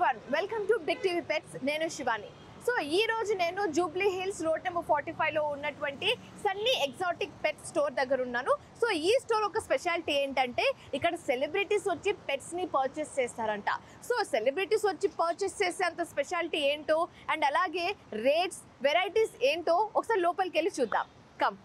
Everyone welcome to big TV pets నేను Shivani so ఈ రోజు నేను Jubilee Hills road number forty లో ఉన్నటువంటి సన్నీ ఎగ్జాటిక్ పెట్ స్టోర్ దగ్గర ఉన్నాను సో ఈ స్టోర్ ఒక స్పెషాలిటీ ఏంటంటే ఇక్కడ సెలబ్రిటీస్ వచ్చి pets ని పర్చేస్ చేస్తారంట సో సెలబ్రిటీస్ వచ్చి పర్చేస్ చేసే అంత స్పెషాలిటీ ఏంటో అండ్ అలాగే రేట్స్ వెరైటీస్ ఏంటో ఒకసారి లోపలికి వెళ్ళి చూద్దాం కమ్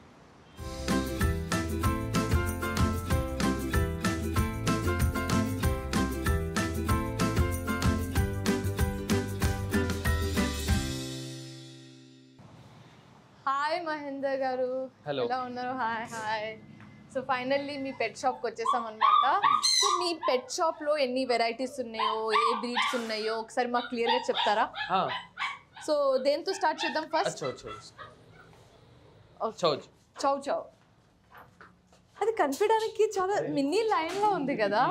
హాయ్ మహేందర్ గారు Hello. ఎలా ఉన్నారు హాయ్ హాయ్ సో ఫైనల్లీ మీ పెట్ షాప్కి వచ్చేసాం అనమాట సో మీ పెట్ షాప్లో ఎన్ని వెరైటీస్ ఉన్నాయో ఏ బ్రీడ్స్ ఉన్నాయో ఒకసారి మాకు క్లియర్గా చెప్తారా సో దేంతో స్టార్ట్ చేద్దాం ఫస్ట్ చౌ చౌ చౌ చౌ చౌ అది కనిపించడానికి చాలా మినీ లైన్ లో ఉంది కదా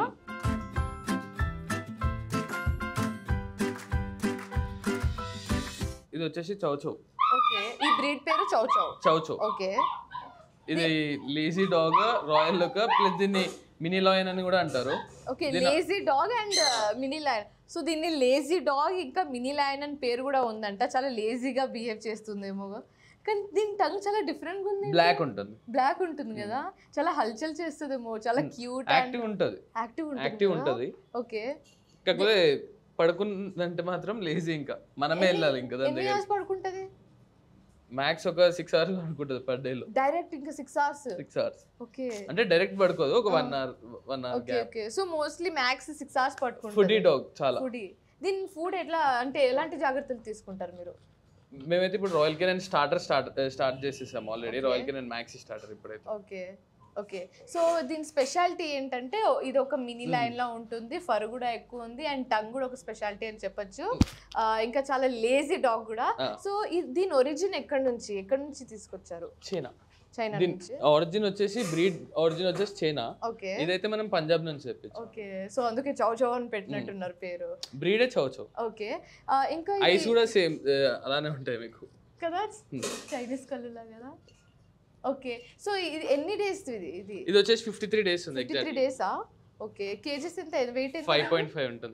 ఇది వచ్చేసి చౌ చౌ ఓకే ఈ బ్రీడ్ పేరు chow chow chow chow okay ఇది lazy dog royal look plus దీన్ని మినీ లాయన్ అని కూడా అంటారు okay lazy dog and mini lion so దీన్ని లేజీ డాగ్ ఇంకా మినీ లయన్ అని పేరు కూడా ఉందంట చాలా లేజీగా బిహేవ్ చేస్తుందేమో కానీ దీని టంగ్ చాలా డిఫరెంట్ ఉంది బ్లాక్ ఉంటుంది బ్లాక్ ఉంటుంది కదా చాలా హల్చల్ చేస్తుందేమో చాలా క్యూట్ అండ్ యాక్టివ్ ఉంటుంది యాక్టివ్ ఉంటుంది యాక్టివ్ ఉంటుంది ఓకే కాకపోతే పడుకుందంటే మాత్రం లేజీ ఇంకా మనమే వెళ్ళాలి ఇంకా దాని ఎన్ని దగ్గర అవర్స్ పడుకుంటది మ్యాక్స్ ఒక సిక్స్ అవర్స్ పడుకుంటుంది పర్ డేలో డైరెక్ట్ ఇంకా six hours six hours okay అంటే డైరెక్ట్ పడుకోదు ఒక one hour one hour okay gap okay so mostly max six hours foodie పట్టుకుంటుంది డాగ్ చాలా ఫుడీ దీని ఫుడ్ ఎట్లా అంటే ఎలాంటి జాగ్రత్తలు తీసుకుంటారు మీరు మేమైతే ఇప్పుడు Royal Canin starter start start చేసేసాం already Royal Canin max starter ఇప్పుడైతే ఓకే ఓకే సో దీని స్పెషాలిటీ ఏంటంటే ఇది ఒక మినీ లైన్ లో ఉంటుంది ఫర్ కూడా ఎక్కువ ఉంది అండ్ టంగ్ కూడా ఒక స్పెషాలిటీ అని చెప్పొచ్చు ఆ, ఇంకా చాలా లేజీ డాగ్ కూడా Ah. సో దీని ఒరిజిన్ ఎక్కడి నుంచి ఎక్కడి నుంచి తీసుకొచ్చారు చైనా చైనా దీని నుంచి ఒరిజిన్ వచ్చేసి బ్రీడ్ ఒరిజిన్ వచ్చేసి చైనా ఓకే ఇదైతే మనం పంజాబ్ నుంచి తెప్పించాం ఓకే సో అందుకే చౌ చౌ అని పెట్టినట్టున్నారు పేరు బ్రీడే చౌ చౌ ఓకే ఆ, ఇంకా ఇది- ఐస్ కూడా సేమ్ అలానే ఉంటాయి మీకు కదా చైనీస్ కల్లులా కదా ఓకే సో ఇది ఎన్ని డేస్ ఇది ఇది ఇది వచ్చేసి ఫిఫ్టీ త్రీ డేస్ ఉంది ఫిఫ్టీ త్రీ ఎగ్జాక్ట్ డేసా ఓకే కేజెస్ ఎంత వెయిట్ ఎంత ఫైవ్ పాయింట్ ఫైవ్ ఉంటుంది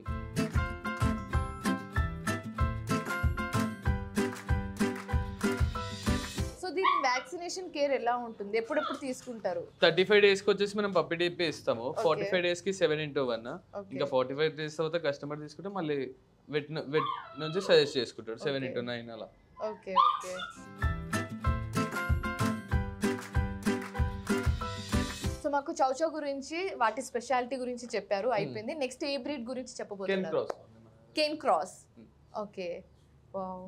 సో దీని వ్యాక్సినేషన్ కేర్ ఎలా ఉంటుంది ఎప్పుడెప్పుడు తీసుకుంటారు థర్టీ ఫైవ్ డేస్ కి వచ్చేసి మనం పప్పి డిపి ఇస్తాము ఫార్టీ ఫైవ్ డేస్ కి సెవెన్ ఇంటూ వన్ Okay. ఇంకా ఫార్టీ ఫైవ్ డేస్ తర్వాత కస్టమర్ తీసుకుంటే మళ్ళీ వెట్ వెట్ నుంచి సజెస్ట్ చేసుకుంటాడు సెవెన్ Okay. ఇంటూ నైన్ అలా ఓకే ఓకే సో మాకు చౌచౌ గురించి వాటి స్పెషాలిటీ గురించి చెప్పారు అయిపోయింది నెక్స్ట్ ఏ బ్రీడ్ గురించి కెన్ చెప్పబోతున్నారు corso cane corso okay wow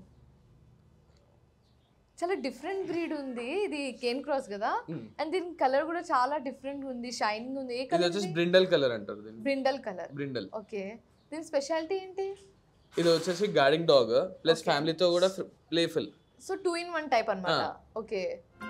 చాలా డిఫరెంట్ బ్రీడ్ ఉంది ఇది కేన్ క్రాస్ కదా అండ్ దీని కలర్ కూడా చాలా డిఫరెంట్ ఉంది షైనింగ్ ఉంది ఏ ఇది కలర్ వచ్చేసి బ్రిండల్ కలర్ అంటారు దీన్ని బ్రిండల్ కలర్ బ్రిండల్ ఓకే దీని స్పెషాలిటీ ఏంటి ఇది వచ్చేసి గార్డింగ్ డాగ్ ప్లస్ ఫ్యామిలీతో కూడా playful so two in one type అన్నమాట ఓకే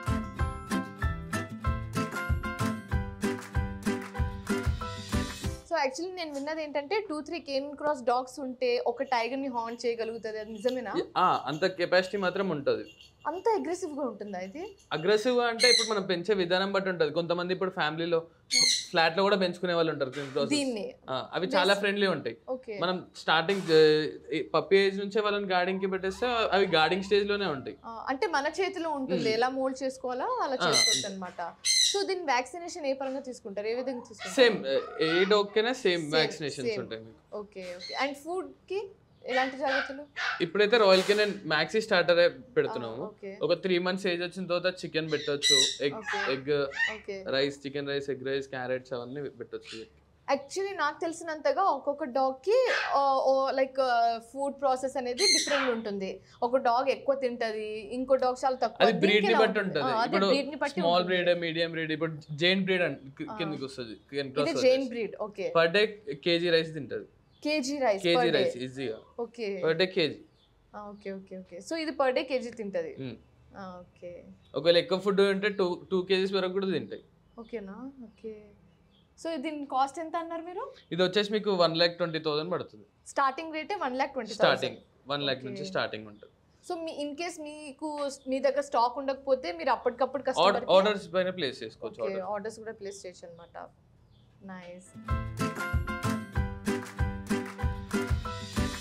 సో యాక్చువల్లీ నేను విన్నది ఏంటంటే two three cane corso dogs ఉంటే ఒక టైగర్ ని హార్న్ చేయగలుగుతుంది అది నిజమేనా అంత కెపాసిటీ మాత్రం ఉంటుంది అంత అగ్రెసివ్ గా ఉంటుందా ఇది అగ్రెసివ్ అంటే ఇప్పుడు మనం పెంచే విధానం బట్టి ఉంటుంది కొంతమంది ఇప్పుడు ఫ్యామిలీలో ఫ్లాట్ లో కూడా పెంచుకునే వాళ్ళు ఉంటారు King Crosses. దీన్ని ఆ, అవి చాలా ఫ్రెండ్లీ ఉంటాయి ఓకే మనం స్టార్టింగ్ పప్పి ఏజ్ నుంచే వాళ్ళని గార్డింగ్ కి పెట్టేస్తే అవి గార్డింగ్ స్టేజ్ లోనే ఉంటాయి ఆ, అంటే మన చేతిలో ఉంటుంది ఎలా మోల్డ్ చేసుకోవాలా అలా చేసుకోవచ్చు అనమాట సో దీని వ్యాక్సినేషన్ ఏ పరంగా తీసుకుంటారు ఏ విధంగా తీసుకుంటారు సేమ్ ఏ డాగ్ కైనా సేమ్ వ్యాక్సినేషన్స్ same. ఉంటాయి మీకు ఓకే ఓకే అండ్ ఫుడ్ కి ఎలాంటి జాగ్రత్తలు ఇప్పుడైతే రాయల్ కి నేను మ్యాక్సీ స్టార్టర్ పెడుతున్నాము ఓకే ఒక త్రీ మంత్స్ ఏజ్ వచ్చిన తర్వాత చికెన్ పెట్టొచ్చు egg Okay. Egg okay rice chicken rice egg rice carrots అవన్నీ పెట్టొచ్చు యాక్చువల్లీ నాకు తెలిసినంతగా ఒక్కొక్క డాగ్ కి లైక్ ఫుడ్ ప్రాసెస్ అనేది డిఫరెంట్ ఉంటుంది ఒక డాగ్ ఎక్కువ తింటది ఇంకో డాగ్ చాలా తక్కువ అది బ్రీడ్ దీనికి ని ఎలా బట్టి ఉంటుంది? ఉంటుంది ఆ, అదే ఇప్పుడు breed ని బట్టి స్మాల్ ఉంటుంది. బ్రీడ్ మీడియం బ్రీడ్ ఇప్పుడు జైన్ బ్రీడ్ కిందకి వస్తుంది ఇది giant breed okay per day KG rice తింటది కేజీ రైస్ కేజీ రైస్ ఈజీగా okay per day KG okay okay okay so ఇది పర్ డే కేజీ తింటది ఓకే ఒకవేళ ఎక్కువ ఫుడ్ ఉంటే టూ టూ కేజీస్ వరకు కూడా తింటాయి ఓకేనా ఓకే సో దీని కాస్ట్ ఎంత అన్నారు మీరు ఇది వచ్చేసి మీకు వన్ ల్యాక్ ట్వంటీ థౌసండ్ పడుతుంది స్టార్టింగ్ రేటే one lakh twenty starting one lakh నుంచి స్టార్టింగ్ ఉంటుంది సో మీ ఇన్ కేస్ మీకు మీ దగ్గర స్టాక్ ఉండకపోతే మీరు అప్పటికప్పుడు కస్టమర్ ఆర్డర్స్ పైన ప్లేస్ చేసుకోవచ్చు ఓకే ఆర్డర్ ఆర్డర్స్ కూడా ప్లేస్ చేయొచ్చు అనమాట నైస్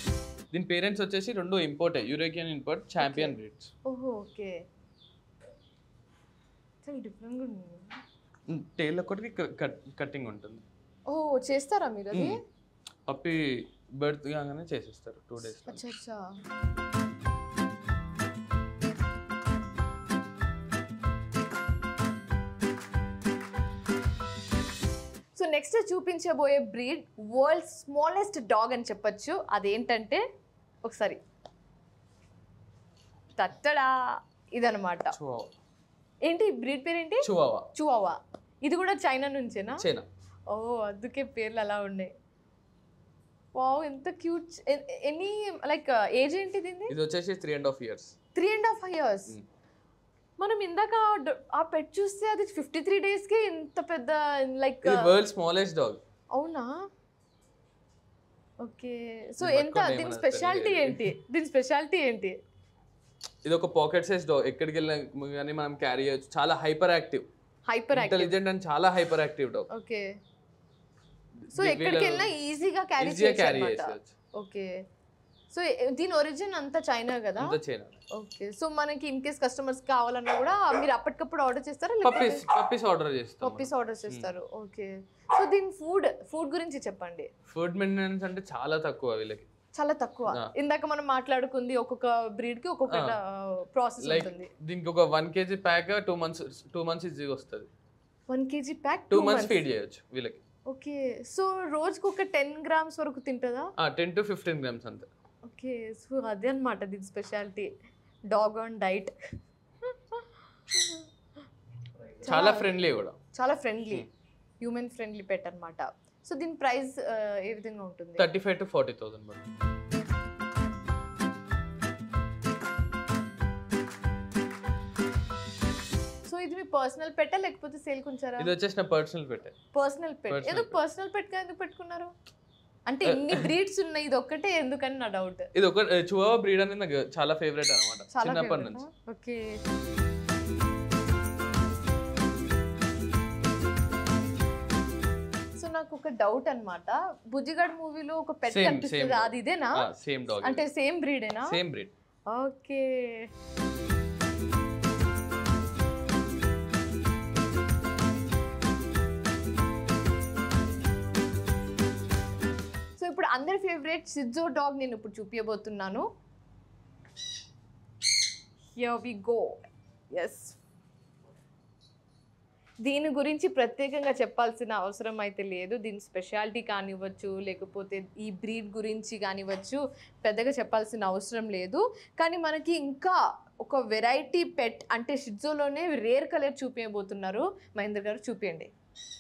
దీని పేరెంట్స్ వచ్చేసి రెండు ఇంపోర్టే యూరోపియన్ ఇంపోర్ట్ ఛాంపియన్ బ్రీడ్స్ ఓహో ఓకే చాలా డిఫరెంట్గా ఉంది టైల్ ఒకటి కట్టింగ్ ఉంటుంది ఓ చేస్తారా మీరు అది పప్పి బర్త్ కాగానే చేసేస్తారు టూ డేస్ అచ్చా అచ్చా సో నెక్స్ట్ చూపించబోయే బ్రీడ్ వరల్డ్ స్మాలెస్ట్ డాగ్ అని చెప్పొచ్చు అదేంటంటే ఒకసారి తత్తడా ఇదనమాట ఏంటి బ్రీడ్ పేరు ఏంటి చువావా చువావా ఇది కూడా చైనా నుంచేనా చైనా ఓ అందుకే పేర్లు అలా ఉన్నాయి వావ్ ఎంత క్యూట్ ఎనీ లైక్ ఏజ్ ఏంటి దీన్ని ఇది వచ్చేసి three and half years three and half years Mm. మనం ఇందాక ఆ డ- ఆ పెట్ చూస్తే అది ఫిఫ్టీ త్రీ కి ఇంత పెద్ద లైక్ ఇది వరల్డ్ స్మాలెస్ట్ డాగ్ అవునా ఓకే సో దీన్ని ఎంత పట్టుకుంటే దీని ఏమన్నా స్పెషాలిటీ తెలియదు. ఏంటి దీని స్పెషాలిటీ ఏంటి ఇది ఒక పాకెట్ సైజ్ డాగ్ ఎక్కడికి వెళ్ళినా కానీ మనం క్యారీ చేయొచ్చు చాలా hyper active hyper active intelligent and చాలా hyper active dog okay so ఎక్కడికి వెళ్ళినా ఈజీగా క్యారీ ఈజీగా చేయొచ్చు క్యారీ అన్నమాట చేసుకోవచ్చు ఓకే సో దీని ఒరిజిన్ అంతా చైనా కదా అంత చైనా ఓకే సో మనకి ఇన్ కేస్ కస్టమర్స్ కావాలన్నా కూడా మీరు అప్పటికప్పుడు ఆర్డర్ చేస్తారా పప్పీస్ పప్పీస్ ఆర్డర్ చేస్తాం పప్పీస్ ఆర్డర్ చేస్తారు ఓకే సో దీని ఫుడ్ ఫుడ్ గురించి చెప్పండి ఫుడ్ మెయింటెనెన్స్ అంటే చాలా తక్కువ వీళ్ళకి చాలా తక్కువ ఆ. ఇందాక మనం మాట్లాడుకుంది ఒక్కొక్క బ్రీడ్ కి ఒక్కొక్క ప్రాసెస్ లైక్ ఉంటుంది దీనికి ఒక one KG pack two months two months ఈజీగా వస్తుంది one KG pack two months feed చేయొచ్చు వీళ్ళకి ఓకే సో రోజుకి ఒక టెన్ గ్రామ్స్ వరకు తింటుందా టెన్ టు ఫిఫ్టీన్ గ్రామ్స్ అంతే ఓకే సో అదే అనమాట దీని స్పెషాలిటీ డాగ్ ఆన్ డైట్ చాలా ఫ్రెండ్లీ కూడా చాలా ఫ్రెండ్లీ హ్యూమన్ ఫ్రెండ్లీ పెట్ అన్నమాట సో దీని ప్రైస్ ఏ విధంగా ఉంటుంది thirty five to forty thousand so ఇది మీ పర్సనల్ పెట్టా లేకపోతే సేల్ కుంచారా ఇది వచ్చేసి నా పర్సనల్ పెట్టే పర్సనల్ పెట్ Personal ఎందుకు pet. పర్సనల్ పెట్ గా ఎందుకు పెట్టుకున్నారు అంటే ఇన్ని బ్రీడ్స్ ఉన్నాయి ఇది ఒక్కటే ఎందుకని నా డౌట్ ఇది ఒక చువా బ్రీడ్ అనేది నాకు చాలా ఫేవరెట్ అనమాట చాలా చిన్నప్పటి నుంచి ఓకే సో నాకు ఒక డౌట్ అన్నమాట బుజ్జిగాడ్ మూవీలో ఒక పెట్ Same, కనిపిస్తుంది same. అది ఇదేనా సేమ్ డాగ్ అంటే సేమ్ బ్రీడేనా సేమ్ బ్రీడ్ ఓకే సో ఇప్పుడు అందరి ఫేవరెట్ సిజ్జో డాగ్ నేను ఇప్పుడు చూపించబోతున్నాను హియర్ వి గో ఎస్ దీని గురించి ప్రత్యేకంగా చెప్పాల్సిన అవసరం అయితే లేదు దీని స్పెషాలిటీ కానివ్వచ్చు లేకపోతే ఈ బ్రీడ్ గురించి కానివ్వచ్చు పెద్దగా చెప్పాల్సిన అవసరం లేదు కానీ మనకి ఇంకా ఒక వెరైటీ పెట్ అంటే షిడ్జోలోనే రేర్ కలర్ చూపించబోతున్నారు మహేంద్ర గారు చూపించండి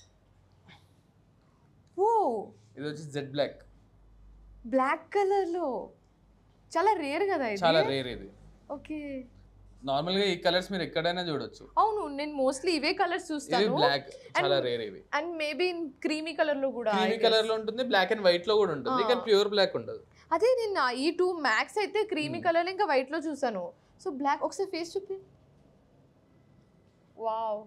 ఓ ఇది వచ్చి జెడ్ బ్లాక్ బ్లాక్ కలర్లో చాలా రేర్ కదా చాలా ఇది రేర్ ఇది ఓకే నార్మల్ గా ఈ కలర్స్ మీరు ఎక్కడైనా చూడొచ్చు అవును నేను మోస్ట్లీ ఇవే కలర్స్ ఇది చూస్తాను బ్లాక్ చాలా రేర్ ఇవి అండ్ మేబీ క్రీమీ కలర్ లో కూడా I క్రీమీ guess. కలర్ లో ఉంటుంది బ్లాక్ అండ్ వైట్ లో కూడా ఉంటుంది ఆ. కానీ ప్యూర్ బ్లాక్ ఉండదు అదే నేను ఆ- ఈ టూ మ్యాక్స్ అయితే క్రీమీ Hmm. కలర్ ఇంకా వైట్ లో చూసాను సో బ్లాక్ ఒకసారి ఫేస్ చూపి వావ్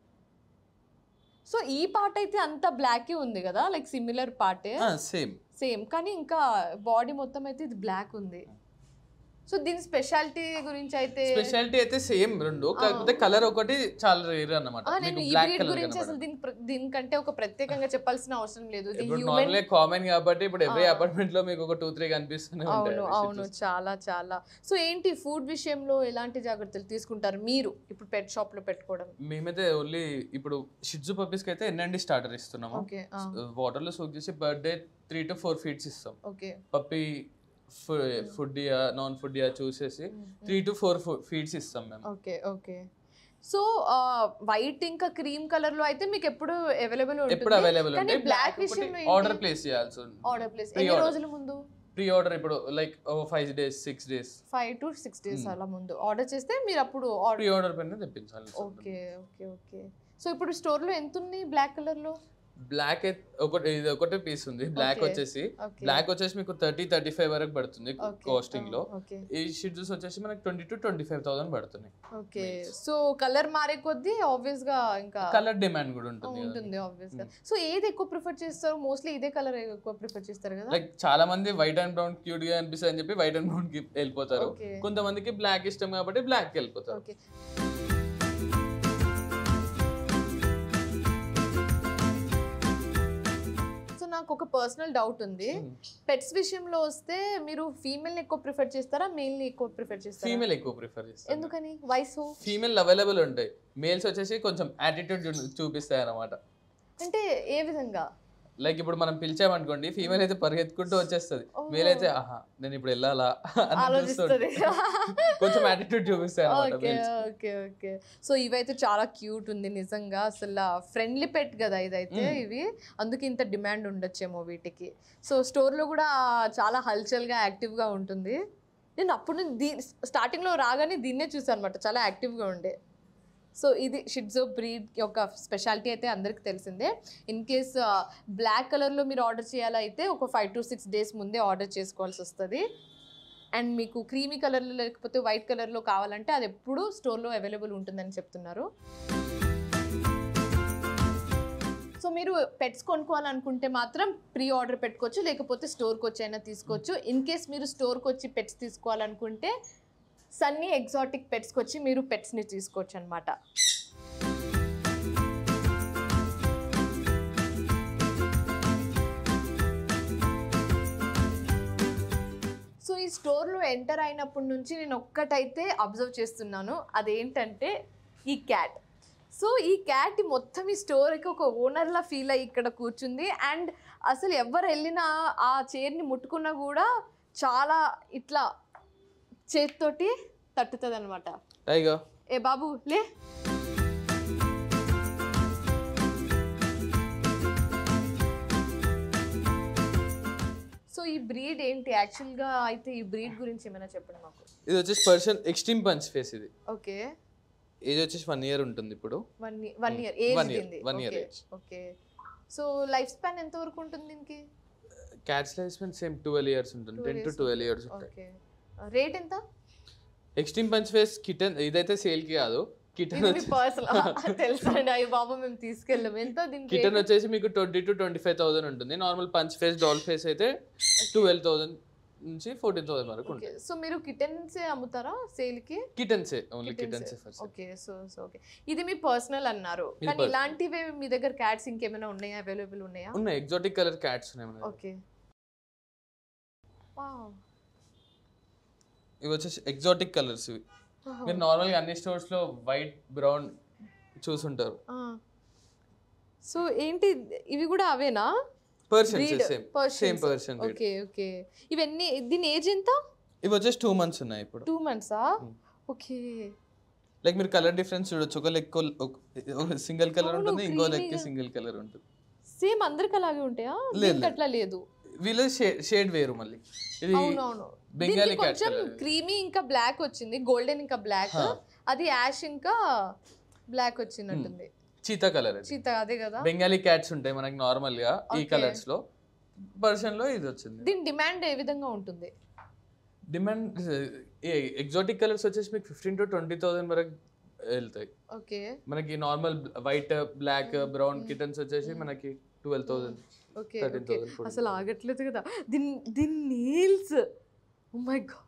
సో ఈ పార్ట్ అయితే అంత బ్లాకే ఉంది కదా లైక్ సిమిలర్ పార్టే సేమ్ సేమ్ కానీ ఇంకా బాడీ మొత్తం అయితే ఇది బ్లాక్ ఉంది సో దీని స్పెషాలిటీ గురించి అయితే స్పెషాలిటీ అయితే సేమ్ రెండు కాకపోతే కలర్ ఒకటి చాలా రేర్ అన్నమాట ఆ, నేను మీకు ఈ బ్లాక్ బ్రీడ్ కలర్ గురించి అసలు దీని ప్ర- దీనికంటే ఒక ప్రత్యేకంగా చెప్పాల్సిన అవసరం లేదు ఇది ఇప్పుడు హ్యూమన్ నార్మల్ కామన్ కాబట్టి ఇప్పుడు ఎవ్రీ ఆ. అపార్ట్మెంట్ లో మీకు ఒక టూ త్రీ కనిపిస్తూనే ఉంటాయి అవును అవి అవును shih tzus. చాలా చాలా సో ఏంటి ఫుడ్ విషయంలో ఎలాంటి జాగ్రత్తలు తీసుకుంటారు మీరు ఇప్పుడు పెట్ షాప్ లో పెట్టుకోవడం మేమైతే ఓన్లీ ఇప్పుడు షిడ్జు పప్పీస్ కి అయితే ఎన్ఎండి స్టార్టర్ ఇస్తున్నాము ఓకే వాటర్ లో సోక్ చేసి per day three to four feeds ఇస్తాం ఓకే పప్పి ఫుడ్ నాన్ ఫుడ్ చూసేసి త్రీ టు ఫోర్ ఫీట్స్ ఇస్తాం మేము ఓకే ఓకే సో వైట్ ఇంకా క్రీమ్ కలర్ లో అయితే మీకు ఎప్పుడు అవైలబుల్ ఎప్పుడు ఉంటుంది అవైలబుల్ కానీ ఉంటాయి black బ్లాక్ విషయంలో ఆర్డర్ ఏంటి? ప్లేస్ చేయాల్సి ఆర్డర్ ప్లేస్ Pre ఎన్ని order. రోజుల ముందు ప్రీ ఆర్డర్ ఇప్పుడు like five days six days five to six days Hmm. అలా ముందు ఆర్డర్ చేస్తే మీరు అప్పుడు ఆర్డర్ ప్రీ ఆర్డర్ పైన తెప్పించాలి ఓకే ఓకే ఓకే సో ఇప్పుడు స్టోర్ లో ఎంత ఉంది బ్లాక్ కలర్ లో బ్లాక్ ఒకటి ఇది ఒకటే పీస్ ఉంది బ్లాక్ Okay. వచ్చేసి ఓకే బ్లాక్ వచ్చేసి మీకు థర్టీ థర్టీ ఫైవ్ వరకు పడుతుంది ఓకే కాస్టింగ్ లో ఓకే ఈ షిడ్యూస్ వచ్చేసి మనకి twenty two twenty five thousand పడుతున్నాయి ఓకే సో కలర్ మారే కొద్దీ ఆబ్వియస్ గా ఇంకా కలర్ డిమాండ్ కూడా ఉంటుంది కదా. ఉంటుంది ఆబ్వియస్ గా సో ఏది ఎక్కువ ప్రిఫర్ చేస్తారు మోస్ట్లీ ఇదే కలర్ ఎక్కువ ప్రిఫర్ చేస్తారు కదా లైక్ చాలా మంది వైట్ అండ్ బ్రౌన్ క్యూట్ గా అనిపిస్తుంది అని చెప్పి వైట్ అండ్ బ్రౌన్ కి వెళ్ళిపోతారు ఓకే కొంతమందికి బ్లాక్ ఇష్టం కాబట్టి బ్లాక్ కి వెళ్ళిపోతారు ఓకే సో నాకు ఒక పర్సనల్ డౌట్ ఉంది Hmm. పెట్స్ విషయంలో వస్తే మీరు ఫీమేల్ ని ఎక్కువ ప్రిఫర్ చేస్తారా మేల్ ని ఎక్కువ ప్రిఫర్ చేస్తారా ఫీమేల్ ఎక్కువ ప్రిఫర్ చేస్తారు ఎందుకని వయసు ఫీమేల్ అవైలబుల్ ఉంటాయి మేల్స్ వచ్చేసి కొంచెం యాటిట్యూడ్ చూపిస్తాయి అన్నమాట అంటే ఏ విధంగా లైక్ ఇప్పుడు మనం పిలిచామనుకోండి ఫీమేల్ అయితే పరిగెత్తుకుంటూ వచ్చేస్తుంది ఓ. మేల్ అయితే ఆహా నేను ఇప్పుడు వెళ్ళాలా అని ఆలోచిస్తుంది చూస్తుంటుంది. కొంచెం యాటిట్యూడ్ చూపిస్తాయి అన్నమాట okay males. Okay okay so ఇవైతే చాలా క్యూట్ ఉంది నిజంగా అసలు ఫ్రెండ్లీ పెట్ కదా ఇదైతే Mm. ఇవి అందుకే ఇంత డిమాండ్ ఉండొచ్చేమో వీటికి సో స్టోర్లో కూడా చాలా హల్చల్గా యాక్టివ్గా ఉంటుంది నేను అప్పుడు దీ స్టార్టింగ్లో రాగానే దీన్నే చూసాను అనమాట చాలా యాక్టివ్గా ఉండే సో ఇది షిడ్జో బ్రీడ్ యొక్క స్పెషాలిటీ అయితే అందరికీ తెలిసిందే ఇన్ కేస్ బ్లాక్ కలర్లో మీరు ఆర్డర్ చేయాలైతే ఒక ఫైవ్ టు సిక్స్ డేస్ ముందే ఆర్డర్ చేసుకోవాల్సి వస్తుంది అండ్ మీకు క్రీమీ కలర్లో లేకపోతే వైట్ కలర్లో కావాలంటే అది ఎప్పుడు స్టోర్లో అవైలబుల్ ఉంటుందని చెప్తున్నారు సో మీరు పెట్స్ కొనుక్కోవాలనుకుంటే మాత్రం ప్రీ ఆర్డర్ పెట్టుకోవచ్చు లేకపోతే స్టోర్కి వచ్చి అయినా తీసుకోవచ్చు ఇన్ కేస్ మీరు స్టోర్కి వచ్చి పెట్స్ తీసుకోవాలనుకుంటే సన్నీ ఎగ్జాటిక్ పెట్స్కి వచ్చి మీరు పెట్స్ని తీసుకోవచ్చు అనమాట సో ఈ స్టోర్లో ఎంటర్ అయినప్పటి నుంచి నేను ఒక్కటైతే అబ్జర్వ్ చేస్తున్నాను అదేంటంటే ఈ క్యాట్ సో ఈ క్యాట్ మొత్తం ఈ స్టోర్కి ఒక ఓనర్లా ఫీల్ అయ్యి ఇక్కడ కూర్చుంది అండ్ అసలు ఎవరు వెళ్ళినా ఆ చైర్ని ముట్టుకున్నా కూడా చాలా ఇట్లా చేతితోటి తట్టుతుంది అనమాట టైగర్ ఏ బాబు లే సో ఈ బ్రీడ్ ఏంటి యాక్చువల్గా అయితే ఈ బ్రీడ్ గురించి ఏమైనా చెప్పండి మాకు ఇది వచ్చేసి పర్సన్ ఎక్స్ట్రీమ్ పంచ్ ఫేస్ ఇది ఓకే ఏజ్ వచ్చేసి వన్ ఇయర్ ఉంటుంది ఇప్పుడు one one year Hmm. Age One year, దీనిది one year okay age. Okay so life span ఎంత వరకు ఉంటుంది దీనికి cats life span same twelve years ఉంటుంది 12 ten to years twelve years ఉంటాయి ఓకే రేట్ ఎంత ఎక్స్ట్రీమ్ పంచ్ ఫేస్ కిటన్ ఇదైతే sale కి కాదు కిటన్ ఇది మీ పర్సనల్ తెలుసండి అయ్యి బాబు మేము తీసుకెళ్ళాం ఎంత దీనికి కిటన్ వచ్చేసి మీకు twenty two twenty five thousand ఉంటుంది normal punch face doll face అయితే ట్వెల్వ్ థౌసండ్ నుంచి ఫోర్టీన్ థౌసండ్ వరకు ఓకే ఉంటుంది సో మీరు కిటన్స్ అమ్ముతారా సేల్ కి కిటన్సే ఓన్లీ Kittens కిటన్సే ఏ. First okay so so okay ఇది మీ పర్సనల్ అన్నారు ఇది కానీ personal. ఇలాంటివి మీ దగ్గర క్యాట్స్ ఇంకేమైనా ఉన్నాయా అవైలబుల్ ఉన్నాయా ఉన్నాయి ఎగ్జాటిక్ కలర్ క్యాట్స్ ఉన్నాయి మన దగ్గర. ఓకే వావ్ ఇవి వచ్చేసి ఎగ్జాటిక్ కలర్స్ ఇవి మీరు నార్మల్గా అన్ని స్టోర్స్ లో వైట్ బ్రౌన్ చూసుంటారు సో ఏంటి ఇవి కూడా అవేనా పర్సన్ Breed, సేమ్ Persians. Same Persian okay okay ఇవన్నీ దీని ఏజ్ ఎంత ఇవి వచ్చేసి టూ మంత్స్ ఉన్నాయి ఇప్పుడు టూ మంత్సా Hmm. ఓకే లైక్ మీరు కలర్ డిఫరెన్స్ చూడొచ్చు ఒక లెక్క సింగిల్ కలర్ అవును, ఉంటుంది ఇంకో లెక్క creamy గా. సింగిల్ కలర్ ఉంటుంది సేమ్ అందరికి అలాగే ఉంటాయా లేదు, దీనికి లేదు. అట్లా లేదు వీళ్ళ షేడ్ వేరు మళ్ళీ ఇది అవునవును బెంగాలీ దీనికి క్యాట్ కొంచెం కలర్ క్రీమీ ఇంకా బ్లాక్ వచ్చింది గోల్డెన్ ఇంకా బ్లాక్ హా. అది యాష్ ఇంకా బ్లాక్ వచ్చినట్టుంది చీతా కలర్ చీత అదే కదా బెంగాలీ క్యాట్స్ ఉంటాయి మనకి నార్మల్ గా ఈ Okay. కలర్స్ లో పర్సన్ లో ఇది వచ్చింది దీని డిమాండ్ ఏ విధంగా ఉంటుంది డిమాండ్ ఎగ్జాటిక్ కలర్స్ వచ్చేసి మీకు ఫిఫ్టీన్ టు ట్వంటీ థౌసండ్ వరకు వెళ్తాయి ఓకే మనకి normal white black brown kittens వచ్చేసి మనకి twelve thousand okay thirteen okay thousand అసలు ఆగట్లేదు కదా దీని దీని nails oh my god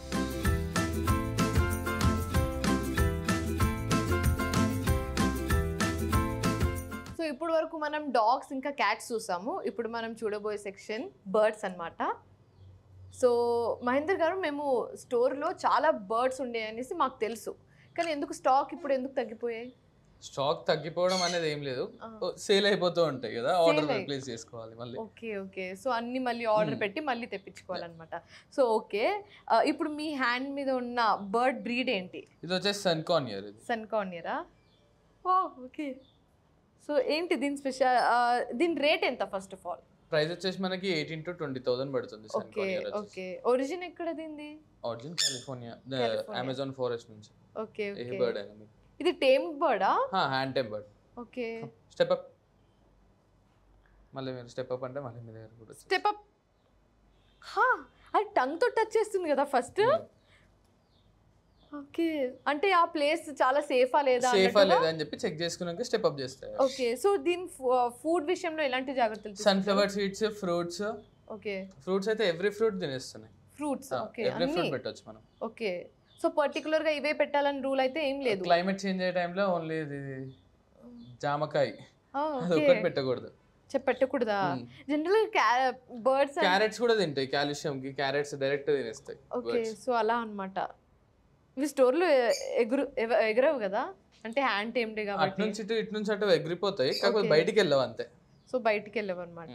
so ఇప్పుడు వరకు మనం డాగ్స్ ఇంకా క్యాట్స్ చూసాము ఇప్పుడు మనం చూడబోయే సెక్షన్ బర్డ్స్ అన్నమాట సో మహేందర్ గారు మేము స్టోర్లో చాలా బర్డ్స్ ఉండే అనేసి మాకు తెలుసు కానీ ఎందుకు స్టాక్ ఇప్పుడు ఎందుకు తగ్గిపోయాయి స్టాక్ తగ్గిపోవడం అనేది ఏం లేదు ఆ. సేల్ అయిపోతూ ఉంటాయి కదా Sale ఆర్డర్ అయి- రిప్లేస్ చేసుకోవాలి మళ్ళీ ఓకే ఓకే సో అన్ని మళ్ళీ ఆర్డర్ Hmm. పెట్టి మళ్ళీ తెప్పించుకోవాలన్నమాట సో ఓకే ఇప్పుడు మీ హ్యాండ్ మీద ఉన్న బర్డ్ బ్రీడ్ ఏంటి ఇది వచ్చేసి సన్కానియర్ ఇది సన్ కార్నియరా వా ఓకే సో ఏంటి దీని స్పెషల్ దీని రేట్ ఎంత ఫస్ట్ ఆఫ్ ఆల్ ప్రైస్ వచ్చేసి మనకి ఎయిటీన్ టు ట్వంటీ థౌసండ్ పడుతుంది ఓకే సన్కానియర్ ఓకే ఒరిజిన్ ఎక్కడ దీనిది origin California California. Amazon forest నుంచి ఓకే ఏ ఓకే బర్డ్ అయినా మీకు ఇది టేమ్ బర్డా hand tempered okay step up మళ్ళీ మీరు స్టెప్ అప్ అంటే మళ్ళీ మీ దగ్గర కూడా వచ్చేస్తుంది. స్టెప్ అప్ హా అది టంగ్ తో టచ్ చేస్తుంది కదా ఫస్ట్ Hmm. ఓకే అంటే ఆ ప్లేస్ చాలా సేఫా లేదా సేఫా లేదా అని చెప్పి చెక్ చేసుకున్నాక స్టెప్ అప్ చేస్తాయి ఓకే సో దీని ఫుడ్ విషయంలో ఎలాంటి జాగ్రత్తలు తీసుకుంటారు? Sunflower seeds fruits okay fruits అయితే ఎవ్రీ ఫ్రూట్ తినేస్తున్నాయి ఫ్రూట్స్ ఓకే ఎవ్రీ అన్ని ఫ్రూట్ పెట్టొచ్చు మనం ఓకే సో పర్టికులర్ గా ఇవే పెట్టాలని రూల్ అయితే ఏం లేదు క్లైమేట్ చేంజ్ అయ్యే టైంలో ఓన్లీ ఇది జామకాయ ఆ, అది ఓకే ఒక్కటి పెట్టకూడదు చెప్ప పెట్టకూడదా Hmm. జనరల్ బర్డ్స్ క్యారెట్స్ కూడా తింటాయి కాల్షియం కి క్యారెట్స్ డైరెక్ట్ తినేస్తాయి ఓకే birds. సో అలా అన్నమాట ఇవి స్టోర్లో ఎగురు ఎవ- ఎగరవు కదా అంటే హ్యాండ్ టైమ్డే అటు కాబట్టి నుంచి ఇటు ఇటు నుంచి అటు ఎగిరిపోతాయి కాకపోతే Okay. బయటికి వెళ్ళవు అంతే సో బయటికి వెళ్ళవు అనమాట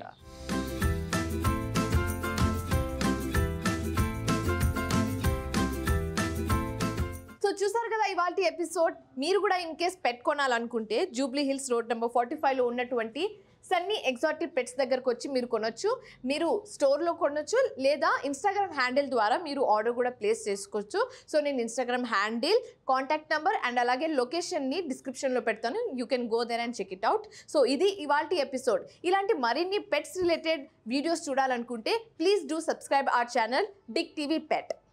సో చూసారు కదా ఇవాళ ఎపిసోడ్ మీరు కూడా ఇన్ కేస్ పెట్ కొనాలనుకుంటే Jubilee Hills road number forty ఫైవ్లో ఉన్నటువంటి సన్నీ ఎగ్జాటిక్ పెట్స్ దగ్గరకు వచ్చి మీరు కొనొచ్చు మీరు స్టోర్లో కొనొచ్చు లేదా ఇన్స్టాగ్రామ్ హ్యాండిల్ ద్వారా మీరు ఆర్డర్ కూడా ప్లేస్ చేసుకోవచ్చు సో నేను Instagram handle contact number and అలాగే లొకేషన్ని డిస్క్రిప్షన్లో పెడతాను you can go there and check it out so ఇది ఇవాళ ఎపిసోడ్ ఇలాంటి మరిన్ని పెట్స్ రిలేటెడ్ వీడియోస్ చూడాలనుకుంటే please do subscribe our channel Big TV pet